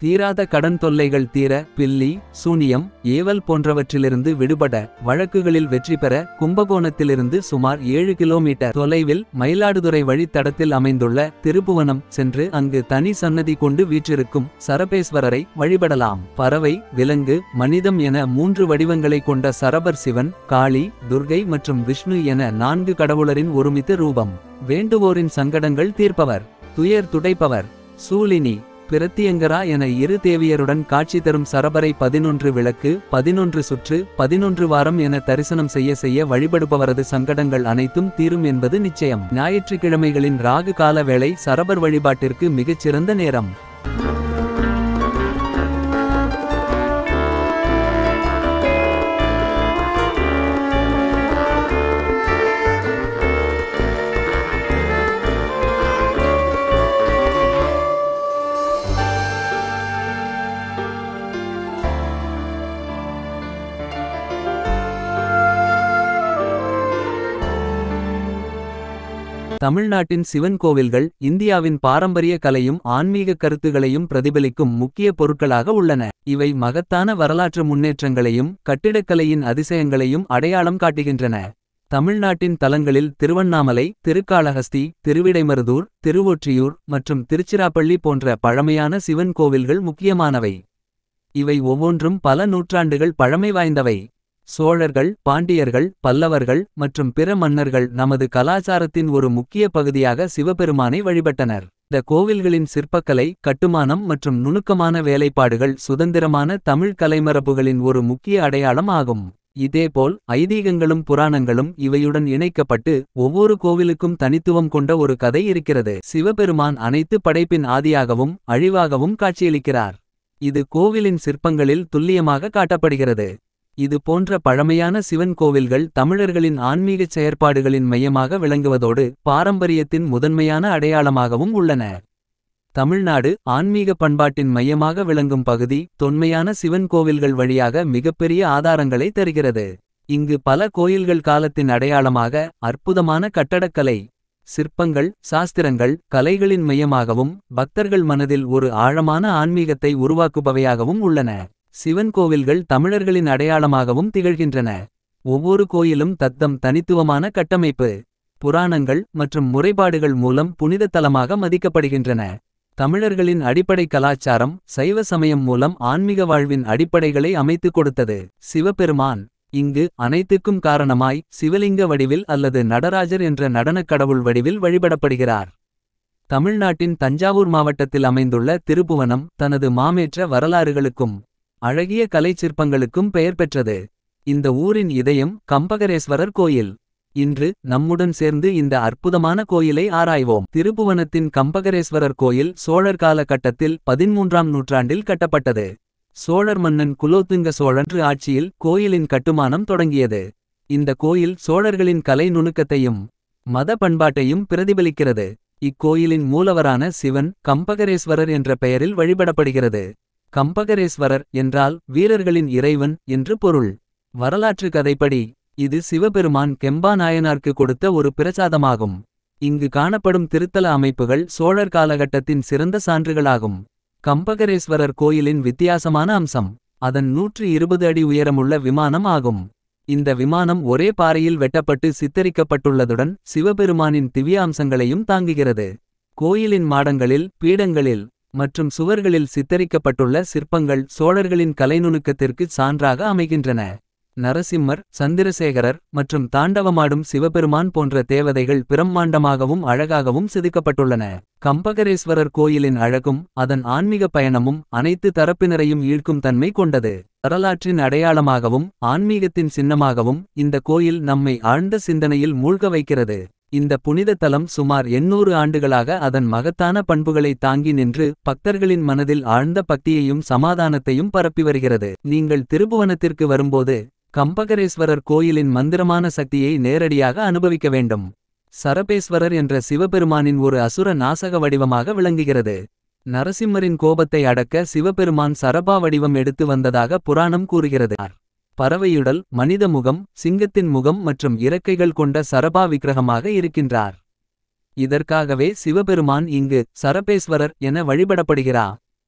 தீராத கடன் தொல்லைகள் தீர பில்லி சூனியம் ஏவல் போன்றவற்றிலிருந்து விடுபட வழக்குகளில் வெற்றி பெற கும்பகோணத்திலிருந்து சுமார் ஏழு கிலோமீட்டர் தொலைவில் மயிலாடுதுறை வழித்தடத்தில் அமைந்துள்ள திருப்புவனம் சென்று அங்கு தனி சன்னதி கொண்டு வீற்றிருக்கும் சரபேஸ்வரரை வழிபடலாம் பறவை விலங்கு மனிதம் என மூன்று வடிவங்களை கொண்ட சரபர் சிவன் காளி துர்கை மற்றும் விஷ்ணு என நான்கு கடவுளரின் ஒருமித்த ரூபம் வேண்டுவோரின் சங்கடங்கள் தீர்ப்பவர் துயர் துடைப்பவர் சூலினி பிரத்தியங்கரா என இரு தேவியருடன் காட்சி தரும் சரபரை பதினொன்று விளக்கு பதினொன்று சுற்று பதினொன்று வாரம் என தரிசனம் செய்ய செய்ய வழிபடுபவரது சங்கடங்கள் அனைத்தும் தீரும் என்பது நிச்சயம் ஞாயிற்றுக்கிழமைகளின் ராகு கால வேளை சரபர் வழிபாட்டிற்கு மிகச்சிறந்த நேரம் தமிழ்நாட்டின் சிவன் கோவில்கள் இந்தியாவின் பாரம்பரிய கலையும் ஆன்மீக கருத்துகளையும் பிரதிபலிக்கும் முக்கிய பொருட்களாக உள்ளன இவை மகத்தான வரலாற்று முன்னேற்றங்களையும் கட்டிடக்கலையின் அதிசயங்களையும் அடையாளம் காட்டுகின்றன தமிழ்நாட்டின் தலங்களில் திருவண்ணாமலை திருக்காளஹஸ்தி திருவிடைமருதூர் திருவொற்றியூர் மற்றும் திருச்சிராப்பள்ளி போன்ற பழமையான சிவன் கோவில்கள் முக்கியமானவை இவை ஒவ்வொன்றும் பல நூற்றாண்டுகள் பழமை வாய்ந்தவை சோழர்கள் பாண்டியர்கள் பல்லவர்கள் மற்றும் பிற மன்னர்கள் நமது கலாச்சாரத்தின் ஒரு முக்கிய பகுதியாக சிவபெருமானை வழிபட்டனர் இந்த கோவில்களின் சிற்பக்கலை கட்டுமானம் மற்றும் நுணுக்கமான வேலைப்பாடுகள் சுதந்திரமான தமிழ் கலைமரபுகளின் ஒரு முக்கிய அடையாளம் ஆகும் இதேபோல் ஐதீகங்களும் புராணங்களும் இவையுடன் இணைக்கப்பட்டு ஒவ்வொரு கோவிலுக்கும் தனித்துவம் கொண்ட ஒரு கதை இருக்கிறது சிவபெருமான் அனைத்து படைப்பின் ஆதியாகவும் அழிவாகவும் காட்சியளிக்கிறார் இது கோவிலின் சிற்பங்களில் துல்லியமாக காட்டப்படுகிறது இது போன்ற பழமையான சிவன் கோவில்கள் தமிழர்களின் ஆன்மீகச் செயற்பாடுகளின் மையமாக விளங்குவதோடு பாரம்பரியத்தின் முதன்மையான அடையாளமாகவும் உள்ளன தமிழ்நாடு ஆன்மீக பண்பாட்டின் மையமாக விளங்கும் பகுதி தொன்மையான சிவன் கோவில்கள் வழியாக மிகப்பெரிய ஆதாரங்களை தருகிறது இங்கு பல கோயில்கள் காலத்தின் அடையாளமாக அற்புதமான கட்டடக்கலை சிற்பங்கள் சாஸ்திரங்கள் கலைகளின் மையமாகவும் பக்தர்கள் மனதில் ஒரு ஆழமான ஆன்மீகத்தை உருவாக்குபவையாகவும் உள்ளன சிவன் கோவில்கள் தமிழர்களின் அடையாளமாகவும் திகழ்கின்றன ஒவ்வொரு கோயிலும் தத்தம் தனித்துவமான கட்டமைப்பு புராணங்கள் மற்றும் முறைப்பாடுகள் மூலம் புனித தலமாக மதிக்கப்படுகின்றன தமிழர்களின் அடிப்படை கலாச்சாரம் சைவ சமயம் மூலம் ஆன்மீக வாழ்வின் அடிப்படைகளை அமைத்துக் கொடுத்தது சிவபெருமான் இங்கு அனைத்துக்கும் காரணமாய் சிவலிங்க வடிவில் அல்லது நடராஜர் என்ற நடனக் கடவுள் வடிவில் வழிபடப்படுகிறார் தமிழ்நாட்டின் தஞ்சாவூர் மாவட்டத்தில் அமைந்துள்ள திருப்புவனம் தனது மாமேற்ற வரலாறுகளுக்கும் அழகிய கலைச்சிற்பங்களுக்கும் பெயர் பெற்றது இந்த ஊரின் இதயம் கம்பகரேஸ்வரர் கோயில் இன்று நம்முடன் சேர்ந்து இந்த அற்புதமான கோயிலை ஆராய்வோம் திருப்புவனத்தின் கம்பகரேஸ்வரர் கோயில் சோழர் காலகட்டத்தில் பதிமூன்றாம் நூற்றாண்டில் கட்டப்பட்டது சோழர் மன்னன் குலோத்துங்க சோழன்று ஆட்சியில் கோயிலின் கட்டுமானம் தொடங்கியது இந்த கோயில் சோழர்களின் கலை நுணுக்கத்தையும் மத பண்பாட்டையும் பிரதிபலிக்கிறது இக்கோயிலின் மூலவரான சிவன் கம்பகரேஸ்வரர் என்ற பெயரில் வழிபடப்படுகிறது கம்பகரேஸ்வரர் என்றால் வீரர்களின் இறைவன் என்று பொருள் வரலாற்று கதைப்படி இது சிவபெருமான் கெம்பா நாயனார்க்கு கொடுத்த ஒரு பிரசாதமாகும் இங்கு காணப்படும் திருத்தல அமைப்புகள் சோழர் காலகட்டத்தின் சிறந்த சான்றுகளாகும் கம்பகரேஸ்வரர் கோயிலின் வித்தியாசமான அம்சம் அதன் நூற்று இருபது அடி உயரமுள்ள விமானம் ஆகும் இந்த விமானம் ஒரே பாறையில் வெட்டப்பட்டு சித்தரிக்கப்பட்டுள்ளதுடன் சிவபெருமானின் திவ்ய அம்சங்களையும் தாங்குகிறது கோயிலின் மாடங்களில் பீடங்களில் மற்றும் சுவர்களில் சித்தரிக்கப்பட்டுள்ள சிற்பங்கள் சோழர்களின் கலைநுணுக்கத்திற்கு சான்றாக அமைகின்றன நரசிம்மர் சந்திரசேகரர் மற்றும் தாண்டவமாடும் சிவபெருமான் போன்ற தேவதைகள் பிரம்மாண்டமாகவும் அழகாகவும் செதுக்கப்பட்டுள்ளன கம்பகரேஸ்வரர் கோயிலின் அழகும் அதன் ஆன்மீக பயணமும் அனைத்து தரப்பினரையும் ஈர்க்கும் தன்மை கொண்டது வரலாற்றின் அடையாளமாகவும் ஆன்மீகத்தின் சின்னமாகவும் இந்த கோயில் நம்மை ஆழ்ந்த சிந்தனையில் மூழ்க வைக்கிறது இந்த புனித தலம் சுமார் எண்ணூறு ஆண்டுகளாக அதன் மகத்தான பண்புகளை தாங்கி நின்று பக்தர்களின் மனதில் ஆழ்ந்த பக்தியையும் சமாதானத்தையும் பரப்பி வருகிறது நீங்கள் திருபுவனத்திற்கு வரும்போது கம்பகரேஸ்வரர் கோயிலின் மந்திரமான சக்தியை நேரடியாக அனுபவிக்க வேண்டும் சரபேஸ்வரர் என்ற சிவபெருமானின் ஒரு அசுர நாசக வடிவமாக விளங்குகிறது நரசிம்மரின் கோபத்தை அடக்க சிவபெருமான் சரபா வடிவம் எடுத்து வந்ததாக புராணம் கூறுகிறது பறவையுடல் மனித முகம் சிங்கத்தின் முகம் மற்றும் இறக்கைகள் கொண்ட சரபா விக்கிரகமாக இருக்கின்றார் இதற்காகவே சிவபெருமான் இங்கு சரபேஸ்வரர் என வழிபடப்படுகிறார்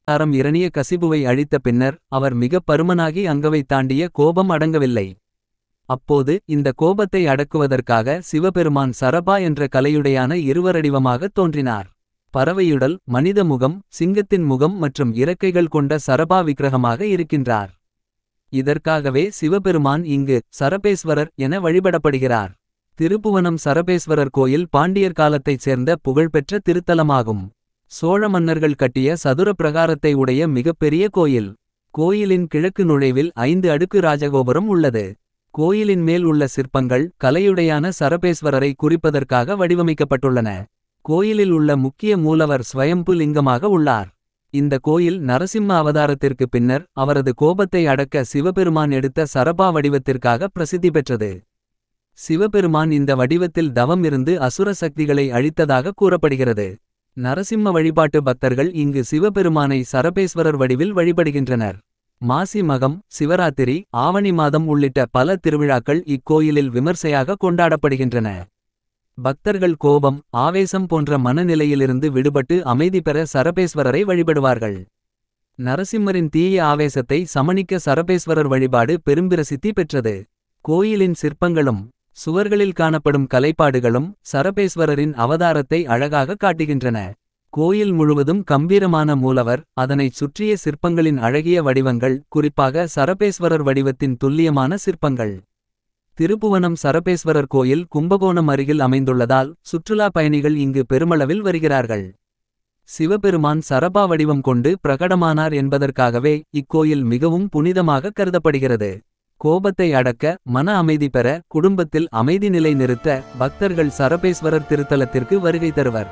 அறம் இரணிய கசிபுவை அழித்த பின்னர் அவர் மிகப் பருமனாகி அங்கவை தாண்டிய கோபம் அடங்கவில்லை அப்போது இந்த கோபத்தை அடக்குவதற்காக சிவபெருமான் சரபா என்ற கலையுடையான இருவரடிவமாகத் தோன்றினார் பறவையுடல் மனித முகம் சிங்கத்தின் முகம் மற்றும் இறக்கைகள் கொண்ட சரபா விக்கிரகமாக இருக்கின்றார் இதற்காகவே சிவபெருமான் இங்கு சரபேஸ்வரர் என வழிபடப்படுகிறார் திருப்புவனம் சரபேஸ்வரர் கோயில் பாண்டியர் காலத்தைச் சேர்ந்த புகழ்பெற்ற திருத்தலமாகும் சோழ மன்னர்கள் கட்டிய சதுர பிரகாரத்தை உடைய மிகப்பெரிய கோயில் கோயிலின் கிழக்கு நுழைவில் ஐந்து அடுக்கு ராஜகோபுரம் உள்ளது கோயிலின் மேல் உள்ள சிற்பங்கள் கலையுடையான சரபேஸ்வரரை குறிப்பதற்காக வடிவமைக்கப்பட்டுள்ளன கோயிலில் உள்ள முக்கிய மூலவர் ஸ்வயம்பு லிங்கமாக உள்ளார் இந்த கோயில் நரசிம்ம அவதாரத்திற்கு பின்னர் அவரது கோபத்தை அடக்க சிவபெருமான் எடுத்த சரபா வடிவத்திற்காக பிரசித்தி பெற்றது சிவபெருமான் இந்த வடிவத்தில் தவம் இருந்து அசுர சக்திகளை அழித்ததாக கூறப்படுகிறது நரசிம்ம வழிபாட்டு பக்தர்கள் இங்கு சிவபெருமானை சரபேஸ்வரர் வடிவில் வழிபடுகின்றனர் மாசி மகம் சிவராத்திரி ஆவணி மாதம் உள்ளிட்ட பல திருவிழாக்கள் இக்கோயிலில் விமர்சையாக கொண்டாடப்படுகின்றன பக்தர்கள் கோபம் ஆவேசம் போன்ற மனநிலையிலிருந்து விடுபட்டு அமைதி பெற சரபேஸ்வரரை வழிபடுவார்கள் நரசிம்மரின் தீய ஆவேசத்தை சமணிக்க சரபேஸ்வரர் வழிபாடு பெரும்பிரசித்தி பெற்றது கோயிலின் சிற்பங்களும் சுவர்களில் காணப்படும் கலைப்பாடுகளும் சரபேஸ்வரரின் அவதாரத்தை அழகாக காட்டுகின்றன கோயில் முழுவதும் கம்பீரமான மூலவர் அதனைச் சுற்றிய சிற்பங்களின் அழகிய வடிவங்கள் குறிப்பாக சரபேஸ்வரர் வடிவத்தின் துல்லியமான சிற்பங்கள் திருப்புவனம் சரபேஸ்வரர் கோயில் கும்பகோணம் அருகில் அமைந்துள்ளதால் சுற்றுலா பயணிகள் இங்கு பெருமளவில் வருகிறார்கள் சிவபெருமான் சரபா வடிவம் கொண்டு பிரகடமானார் என்பதற்காகவே இக்கோயில் மிகவும் புனிதமாக கருதப்படுகிறது கோபத்தை அடக்க மன அமைதி பெற குடும்பத்தில் அமைதி நிலை நிறுத்த பக்தர்கள் சரபேஸ்வரர் திருத்தலத்திற்கு வருகை தருவர்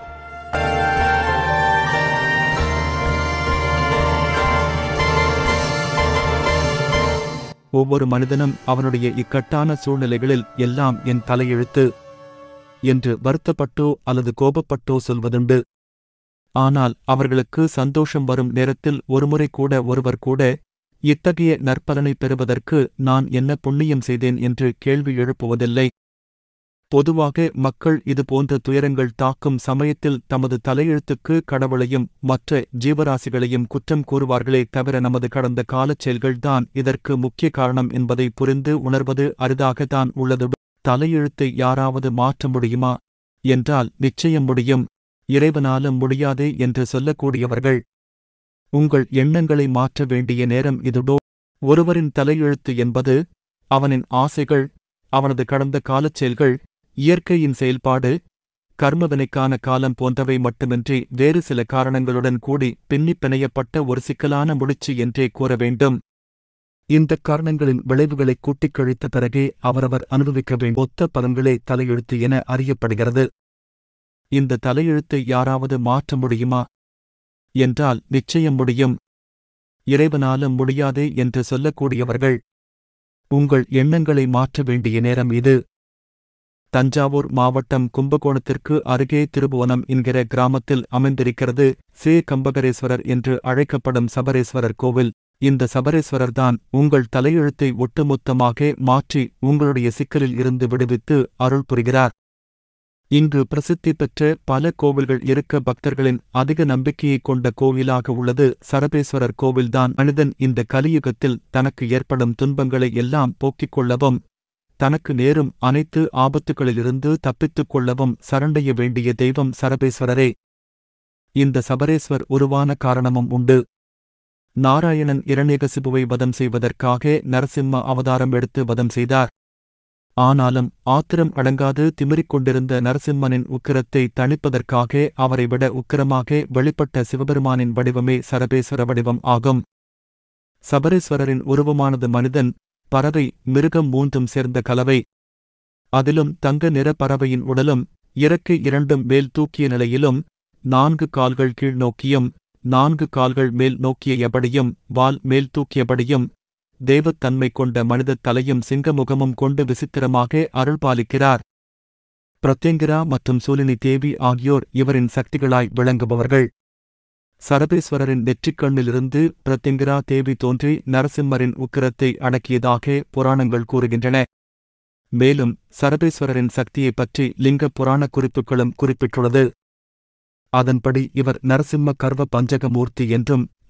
ஒவ்வொரு மனிதனும் அவனுடைய இக்கட்டான சூழ்நிலைகளில் எல்லாம் என் தலையெழுத்து என்று வருத்தப்பட்டோ அல்லது கோபப்பட்டோ சொல்வதுண்டு ஆனால் அவர்களுக்கு சந்தோஷம் வரும் நேரத்தில் ஒருமுறை கூட ஒருவர் கூட இத்தகைய நற்பலனை பெறுவதற்கு நான் என்ன புண்ணியம் செய்தேன் என்று கேள்வி எழுப்புவதில்லை பொதுவாக மக்கள் இதுபோன்ற துயரங்கள் தாக்கும் சமயத்தில் தமது தலையெழுத்துக்கு கடவுளையும் மற்ற ஜீவராசிகளையும் குற்றம் கூறுவார்களே தவிர நமது கடந்த காலச் செயல்கள்தான் இதற்கு முக்கிய காரணம் என்பதை புரிந்து உணர்வது அரிதாகத்தான் உள்ளது தலையெழுத்தை யாராவது மாற்ற முடியுமா என்றால் நிச்சயம் முடியும் இறைவனாலும் முடியாதே என்று சொல்லக்கூடியவர்கள் உங்கள் எண்ணங்களை மாற்ற வேண்டிய நேரம் இதுடோ ஒருவரின் தலையெழுத்து என்பது அவனின் ஆசைகள் அவனது கடந்த காலச் செயல்கள் இயற்கையின் செயல்பாடு கர்மவினைக்கான காலம் போன்றவை மட்டுமின்றி வேறு சில காரணங்களுடன் கூடி பின்னிப் பிணையப்பட்ட ஒரு சிக்கலான முடிச்சு என்றே கூற வேண்டும் இந்த காரணங்களின் விளைவுகளை கூட்டிக் கழித்த பிறகே அவரவர் அனுபவிக்க வேண்டிய ஒத்த பலன்களே தலையெழுத்து என அறியப்படுகிறது இந்த தலையெழுத்தை யாராவது மாற்ற முடியுமா என்றால் நிச்சயம் முடியும் இறைவனாலும் முடியாதே என்று சொல்லக்கூடியவர்கள் உங்கள் எண்ணங்களை மாற்ற வேண்டிய நேரம் இது தஞ்சாவூர் மாவட்டம் கும்பகோணத்திற்கு அருகே திருபுவனம் என்கிற கிராமத்தில் அமைந்திருக்கிறது சே கம்பகரேஸ்வரர் என்று அழைக்கப்படும் சபரேஸ்வரர் கோவில் இந்த சபரேஸ்வரர்தான் உங்கள் தலையெழுத்தை ஒட்டுமொத்தமாக மாற்றி உங்களுடைய சிக்கலில் இருந்து விடுவித்து அருள் புரிகிறார் இங்கு பிரசித்தி பெற்ற பல கோவில்கள் இருக்க பக்தர்களின் அதிக நம்பிக்கையைக் கொண்ட கோவிலாக உள்ளது சரபேஸ்வரர் கோவில்தான் மனிதன் இந்த கலியுகத்தில் தனக்கு ஏற்படும் துன்பங்களை எல்லாம் போக்கிக் கொள்ளவும் தனக்கு நேரும் அனைத்து ஆபத்துகளிலிருந்து தப்பித்துக் கொள்ளவும் சரண்டைய வேண்டிய தெய்வம் சரபேஸ்வரரே இந்த சபரேஸ்வர் உருவான காரணமும் உண்டு நாராயணன் இரணியகசிபுவை வதம் செய்வதற்காக நரசிம்ம அவதாரம் எடுத்து வதம் செய்தார் ஆனாலும் ஆத்திரம் அடங்காது திமிரிக் கொண்டிருந்த நரசிம்மனின் உக்கிரத்தை தணிப்பதற்காக அவரை விட உக்கிரமாக வெளிப்பட்ட சிவபெருமானின் வடிவமே சரபேஸ்வர வடிவம் ஆகும் சபரேஸ்வரரின் உருவமானது மனிதன் பறவை மிருகம் மூன்றும் சேர்ந்த கலவை அதிலும் தங்க நிற பறவையின் உடலும் இறக்கை இரண்டும் மேல் தூக்கிய நிலையிலும் நான்கு கால்கள் கீழ் நோக்கியும் நான்கு கால்கள் மேல் நோக்கிய எபடியும் வால் மேல் தூக்கியபடியும் தெய்வத்தன்மை கொண்ட மனிதத் தலையும் சிங்கமுகமும் கொண்டு விசித்திரமாக அருள்பாலிக்கிறார் பிரத்யங்கிரா மற்றும் சூலினி தேவி ஆகியோர் இவரின் சக்திகளாய் விளங்குபவர்கள் சரபேஸ்வரரின் நெற்றிக்கண்ணிலிருந்து பிரத்யங்கிரா தேவி தோன்றி நரசிம்மரின் உக்கிரத்தை அடக்கியதாக புராணங்கள் கூறுகின்றன மேலும் சரபேஸ்வரரின் சக்தியைப் பற்றி லிங்க புராண குறிப்புகளும் குறிப்பிட்டுள்ளது அதன்படி இவர் நரசிம்ம கர்வ பஞ்சகமூர்த்தி என்றும்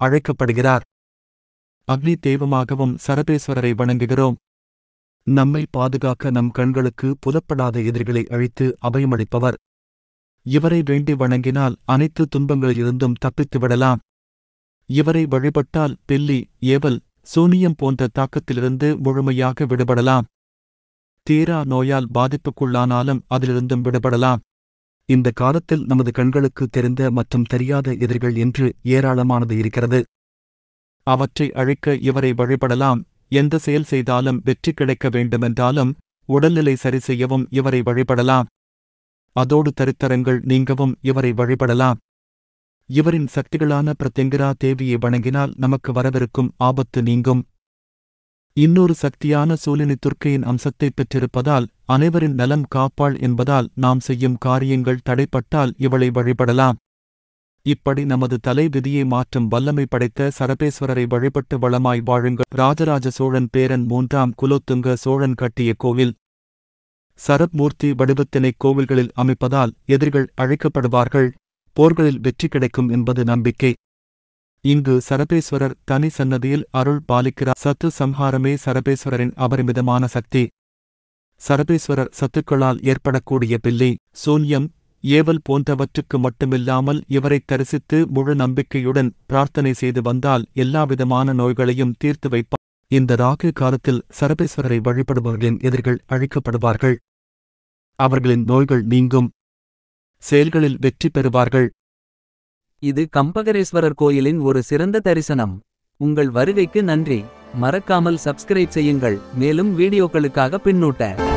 அழைக்கப்படுகிறார் அக்னி தெய்வமாகவும் சரபேஸ்வரரை வணங்குகிறோம் நம்மை பாதுகாக்க நம் கண்களுக்கு புலப்படாத எதிரிகளை அழித்து அபயமளிப்பவர் இவரை வேண்டி வணங்கினால் அனைத்து துன்பங்களிலிருந்தும் தப்பித்து விடலாம் இவரை வழிபட்டால் பில்லி ஏவல் சூனியம் போன்ற தாக்கத்திலிருந்து முழுமையாக விடுபடலாம் தீரா நோயால் பாதிப்புக்குள்ளானாலும் அதிலிருந்தும் விடுபடலாம் இந்த காலத்தில் நமது கண்களுக்கு தெரிந்த மற்றும் தெரியாத எதிரிகள் என்று ஏராளமானது இருக்கிறது அவற்றை அழிக்க இவரை வழிபடலாம் எந்த செயல் செய்தாலும் வெற்றி கிடைக்க வேண்டுமென்றாலும் உடல்நிலை சரி செய்யவும் இவரை வழிபடலாம் அதோடு தரித்திரங்கள் நீங்கவும் இவரை வழிபடலாம் இவரின் சக்திகளான பிரத்யங்கிரா தேவியை வணங்கினால் நமக்கு வரவிருக்கும் ஆபத்து நீங்கும் இன்னொரு சக்தியான சூலினி துர்க்கையின் அம்சத்தைப் பெற்றிருப்பதால் அனைவரின் நலம் காப்பாள் என்பதால் நாம் செய்யும் காரியங்கள் தடைப்பட்டால் இவளை வழிபடலாம் இப்படி நமது தலை விதியை மாற்றும் வல்லமை படைத்த சரபேஸ்வரரை வழிபட்டு வளமாய் வாழுங்கள் ராஜராஜ சோழன் பேரன் மூன்றாம் குலோத்துங்க சோழன் கட்டிய கோவில் சரப்மூர்த்தி வடிவத்தினை கோவில்களில் அமைப்பதால் எதிரிகள் அழைக்கப்படுவார்கள் போர்களில் வெற்றி கிடைக்கும் என்பது நம்பிக்கை இங்கு சரபேஸ்வரர் தனி சன்னதியில் அருள் பாலிக்கிறார் சத்து சம்ஹாரமே சரபேஸ்வரரின் அபரிமிதமான சக்தி சரபேஸ்வரர் சத்துக்களால் ஏற்படக்கூடிய பில்லி சூன்யம் ஏவல் போன்றவற்றுக்கு மட்டுமில்லாமல் இவரைத் தரிசித்து முழு நம்பிக்கையுடன் பிரார்த்தனை செய்து வந்தால் எல்லாவிதமான நோய்களையும் தீர்த்து வைப்பார் இந்த ராகு காலத்தில் சரபேஸ்வரரை வழிபடுபவர்களின் எதிர்கள் அழிக்கப்படுவார்கள் அவர்களின் நோய்கள் நீங்கும் செயல்களில் வெற்றி பெறுவார்கள் இது கம்பகரேஸ்வரர் கோயிலின் ஒரு சிறந்த தரிசனம் உங்கள் வருகைக்கு நன்றி மறக்காமல் சப்ஸ்கிரைப் செய்யுங்கள் மேலும் வீடியோக்களுக்காக பின்னூட்ட